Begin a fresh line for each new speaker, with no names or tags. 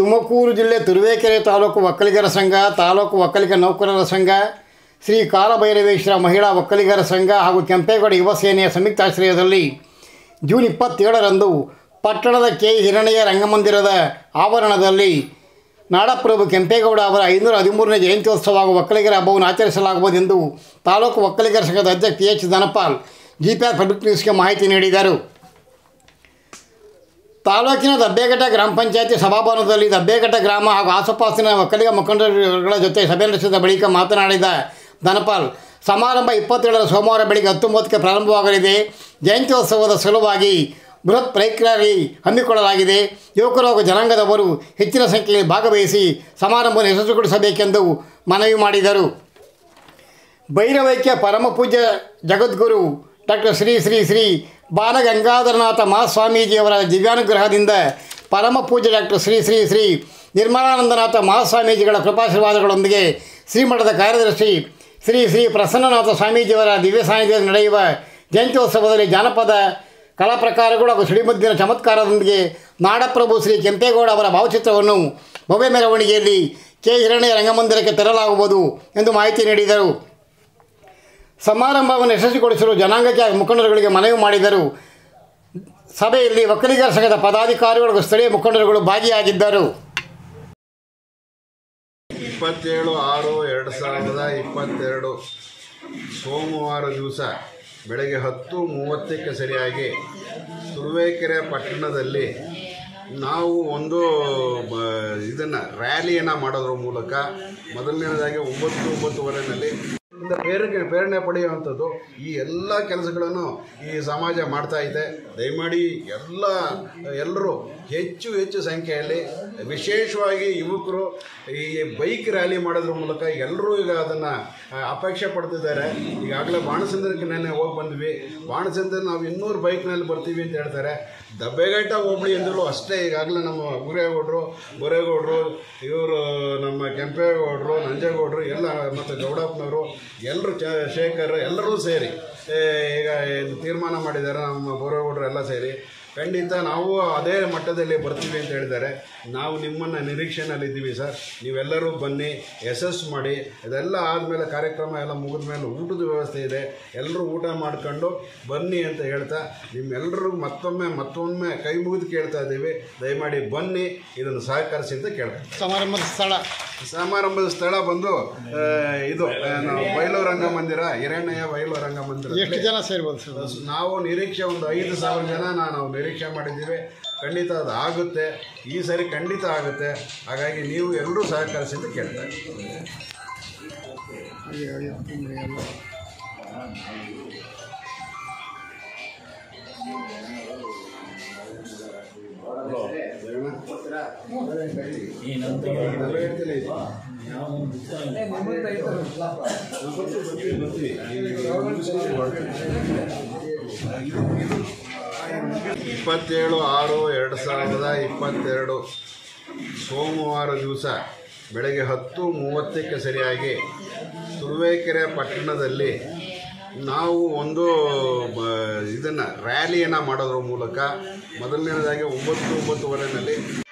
ತುಮಕೂರು ಜಿಲ್ಲೆ ತುರುವೇಕೆರೆ ತಾಲೂಕು ಒಕ್ಕಲಿಗರ ಸಂಘ ತಾಲೂಕು ಒಕ್ಕಲಿಗ ನೌಕರರ ಸಂಘ ಶ್ರೀ ಕಾಲಭೈರವೇಶ್ವರ ಮಹಿಳಾ ಒಕ್ಕಲಿಗರ ಸಂಘ ಹಾಗೂ ಕೆಂಪೇಗೌಡ ಯುವ ಸೇನೆಯ ಸಂಯುಕ್ತಾಶ್ರಯದಲ್ಲಿ ಜೂನ್ ಇಪ್ಪತ್ತೇಳರಂದು ಪಟ್ಟಣದ ಕೆ ಹಿರಣಯ್ಯ ರಂಗಮಂದಿರದ ಆವರಣದಲ್ಲಿ ನಾಡಪ್ರಭು ಕೆಂಪೇಗೌಡ ಅವರ ಐನೂರ ಹದಿಮೂರನೇ ಜಯಂತ್ಯೋತ್ಸವ ಹಾಗೂ ಒಕ್ಕಲಿಗರ ಹಬ್ಬವನ್ನು ಆಚರಿಸಲಾಗುವುದೆಂದು ತಾಲೂಕು ಒಕ್ಕಲಿಗರ ಸಂಘದ ಅಧ್ಯಕ್ಷ P H Dhanapal GPR public ನ್ಯೂಸ್ಗೆ ಮಾಹಿತಿ ನೀಡಿದರು ತಾಲೂಕಿನ ದಬ್ಬೇಘಟ್ಟ ಗ್ರಾಮ ಪಂಚಾಯತಿ ಸಭಾಭವನದಲ್ಲಿ ದಬ್ಬೇಘಟ್ಟ ಗ್ರಾಮ ಹಾಗೂ ಆಸುಪಾಸಿನ ಒಕ್ಕಲಿಗ ಮುಖಂಡರುಗಳ ಜೊತೆ ಸಭೆ ನಡೆಸಿದ ಬಳಿಕ ಮಾತನಾಡಿದ ಧನಪಾಲ್ ಸಮಾರಂಭ ಇಪ್ಪತ್ತೇಳರ ಸೋಮವಾರ ಬೆಳಗ್ಗೆ ಹತ್ತೊಂಬತ್ತಕ್ಕೆ ಪ್ರಾರಂಭವಾಗಲಿದೆ ಜಯಂತ್ಯೋತ್ಸವದ ಸಲುವಾಗಿ ಬೃಹತ್ ಬೈಕ್ ರ್ಯಾಲಿ ಹಮ್ಮಿಕೊಳ್ಳಲಾಗಿದೆ ಯುವಕರು ಹಾಗೂ ಜನಾಂಗದವರು ಹೆಚ್ಚಿನ ಸಂಖ್ಯೆಯಲ್ಲಿ ಭಾಗವಹಿಸಿ ಸಮಾರಂಭವನ್ನು ಯಶಸ್ವಿಗೊಳಿಸಬೇಕೆಂದು ಮನವಿ ಮಾಡಿದರು ಭೈರವೈಕ್ಯ ಪರಮ ಪೂಜ್ಯ ಜಗದ್ಗುರು ಡಾಕ್ಟರ್ ಶ್ರೀ ಶ್ರೀ ಶ್ರೀ ಬಾಲಗಂಗಾಧರನಾಥ ಮಹಾಸ್ವಾಮೀಜಿಯವರ ದಿವ್ಯಾನುಗ್ರಹದಿಂದ ಪರಮ ಪೂಜ್ಯ ಡಾಕ್ಟರ್ ಶ್ರೀ ಶ್ರೀ ಶ್ರೀ ನಿರ್ಮಲಾನಂದನಾಥ ಮಹಾಸ್ವಾಮೀಜಿಗಳ ಕೃಪಾಶೀರ್ವಾದಗಳೊಂದಿಗೆ ಶ್ರೀಮಠದ ಕಾರ್ಯದರ್ಶಿ ಶ್ರೀ ಶ್ರೀ ಪ್ರಸನ್ನನಾಥ ಸ್ವಾಮೀಜಿಯವರ ದಿವ್ಯ ಸಾನ್ನಿಧ್ಯದಲ್ಲಿ ನಡೆಯುವ ಜಯಂತ್ಯೋತ್ಸವದಲ್ಲಿ ಜಾನಪದ ಕಲಾ ಪ್ರಕಾರಗಳು ಹಾಗೂ ಸಿಡಿಮದ್ದಿನ ಚಮತ್ಕಾರದೊಂದಿಗೆ ನಾಡಪ್ರಭು ಶ್ರೀ ಕೆಂಪೇಗೌಡ ಅವರ ಭಾವಚಿತ್ರವನ್ನು ಭವ್ಯ ಮೆರವಣಿಗೆಯಲ್ಲಿ ಕೆ ಹಿರಣ್ಯ ರಂಗಮಂದಿರಕ್ಕೆ ತರಲಾಗುವುದು ಎಂದು ಮಾಹಿತಿ ನೀಡಿದರು ಸಮಾರಂಭವನ್ನು ಯಶಸ್ವಿಗೊಳಿಸಲು ಜನಾಂಗಕ್ಕೆ ಹಾಗೂ ಮುಖಂಡರುಗಳಿಗೆ ಮನವಿ ಮಾಡಿದರು ಸಭೆಯಲ್ಲಿ ಒಕ್ಕಲಿಗರ ಸಂಘದ ಪದಾಧಿಕಾರಿಗಳು ಹಾಗೂ ಸ್ಥಳೀಯ ಮುಖಂಡರುಗಳು ಭಾಗಿಯಾಗಿದ್ದರು
ಇಪ್ಪತ್ತೇಳು ಆರು ಎರಡು ಸಾವಿರದ ಇಪ್ಪತ್ತೆರಡು ಸೋಮವಾರ ದಿವಸ ಬೆಳಗ್ಗೆ ಹತ್ತು ಮೂವತ್ತಕ್ಕೆ ಸರಿಯಾಗಿ ತುರುವೇಕೆರೆ ಪಟ್ಟಣದಲ್ಲಿ ನಾವು ಒಂದು ಇದನ್ನು ರ್ಯಾಲಿಯನ್ನು ಮಾಡೋದ್ರ ಮೂಲಕ ಮೊದಲನೇದಾಗಿ ಒಂಬತ್ತು ಒಂಬತ್ತುವರೆನಲ್ಲಿ ಇಂದ ಪ್ರೇರಣೆ ಪ್ರೇರಣೆ ಪಡೆಯುವಂಥದ್ದು ಈ ಎಲ್ಲ ಕೆಲಸಗಳನ್ನು ಈ ಸಮಾಜ ಮಾಡ್ತಾ ಇದೆ ದಯಮಾಡಿ ಎಲ್ಲ ಎಲ್ಲರೂ ಹೆಚ್ಚು ಹೆಚ್ಚು ಸಂಖ್ಯೆಯಲ್ಲಿ ವಿಶೇಷವಾಗಿ ಯುವಕರು ಈ ಬೈಕ್ ರ್ಯಾಲಿ ಮಾಡೋದ್ರ ಮೂಲಕ ಎಲ್ಲರೂ ಈಗ ಅದನ್ನು ಅಪೇಕ್ಷೆ ಪಡ್ತಿದ್ದಾರೆ ಈಗಾಗಲೇ ಬಾಣಸಂದ್ರಕ್ಕೆ ನೆನ್ನೆ ಹೋಗಿ ಬಂದ್ವಿ ಬಾಣಸಂದ್ರ ನಾವು ಇನ್ನೂರು ಬೈಕ್ನಲ್ಲಿ ಬರ್ತೀವಿ ಅಂತ ಹೇಳ್ತಾರೆ ದಬ್ಬೆಘಟ್ಟ ಹೋಬಳಿ ಅಂದ್ರೂ ಅಷ್ಟೇ ಈಗಾಗಲೇ ನಮ್ಮ ಗುರೇಗೌಡರು ಗುರೇಗೌಡರು ಇವರು ನಮ್ಮ ಕೆಂಪೇಗೌಡರು ನಂಜೇಗೌಡರು ಎಲ್ಲ ಮತ್ತು ಗೌಡಪ್ಪನವರು ಎಲ್ಲರೂ ಚ ಶೇಖರ್ ಎಲ್ಲರೂ ಸೇರಿ ಏ, ಈಗ ಇದು ತೀರ್ಮಾನ ಮಾಡಿದ್ದಾರೆ ನಮ್ಮ ಬೋರೇಗೌಡರು ಎಲ್ಲ ಸೇರಿ ಖಂಡಿತ ನಾವು ಅದೇ ಮಟ್ಟದಲ್ಲಿ ಬರ್ತೀವಿ ಅಂತ ಹೇಳಿದ್ದಾರೆ ನಾವು ನಿಮ್ಮನ್ನು ನಿರೀಕ್ಷೆನಲ್ಲಿ ಇದ್ದೀವಿ ಸರ್ ನೀವೆಲ್ಲರೂ ಬನ್ನಿ ಯಶಸ್ಸು ಮಾಡಿ ಇದೆಲ್ಲ ಆದಮೇಲೆ ಕಾರ್ಯಕ್ರಮ ಎಲ್ಲ ಮುಗಿದ ಮೇಲೆ ಊಟದ ವ್ಯವಸ್ಥೆ ಇದೆ ಎಲ್ಲರೂ ಊಟ ಮಾಡ್ಕೊಂಡು ಬನ್ನಿ ಅಂತ ಹೇಳ್ತಾ ನಿಮ್ಮೆಲ್ಲರಿಗೂ ಮತ್ತೊಮ್ಮೆ ಮತ್ತೊಮ್ಮೆ ಕೈ ಮುಗಿದು ಕೇಳ್ತಾ ಇದ್ದೀವಿ ದಯಮಾಡಿ ಬನ್ನಿ ಇದನ್ನು ಸಹಕರಿಸಿ ಅಂತ ಕೇಳ್ತೀನಿ
ಸಮಾರಂಭದ ಸ್ಥಳ
ಸಮಾರಂಭದ ಸ್ಥಳ ಬಂದು ಆ, ಇದು ಆ, ನಾವು ಬಯಲು ರಂಗಮಂದಿರ ಹಿರಣ್ಣಯ್ಯ ಬಯಲು ರಂಗಮಂದಿರ
ಎಷ್ಟು ಜನ ಸೇರ್ಬೋದು ಸರ್
ನಾವು ನಿರೀಕ್ಷೆ ಒಂದು ಐದು ಸಾವಿರ ಜನ ನಾವು ನಿರೀಕ್ಷೆ ಮಾಡಿದ್ದೀವಿ ಖಂಡಿತ ಅದು ಆಗುತ್ತೆ ಈ ಸರಿ ಖಂಡಿತ ಆಗುತ್ತೆ ಹಾಗಾಗಿ ನೀವು ಎಲ್ಲರೂ ಸಹಕರಿಸಿ ಅಂತ ಕೇಳ್ತಾ ಇದ್ದೀನಿ. ಇಪ್ಪತ್ತೇಳು ಆರು ಎರಡು ಸಾವಿರದ ಇಪ್ಪತ್ತೆರಡು ಸೋಮವಾರ ದಿವಸ ಬೆಳಗ್ಗೆ ಹತ್ತು ಮೂವತ್ತಕ್ಕೆ ಸರಿಯಾಗಿ ತುರುವೇಕೆರೆ ಪಟ್ಟಣದಲ್ಲಿ ನಾವು ಒಂದು ಇದನ್ನು ರ್ಯಾಲಿಯನ್ನು ಮಾಡೋದ್ರ ಮೂಲಕ ಮೊದಲನೇದಾಗಿ ಒಂಬತ್ತು ಒಂಬತ್ತುವರೆನಲ್ಲಿ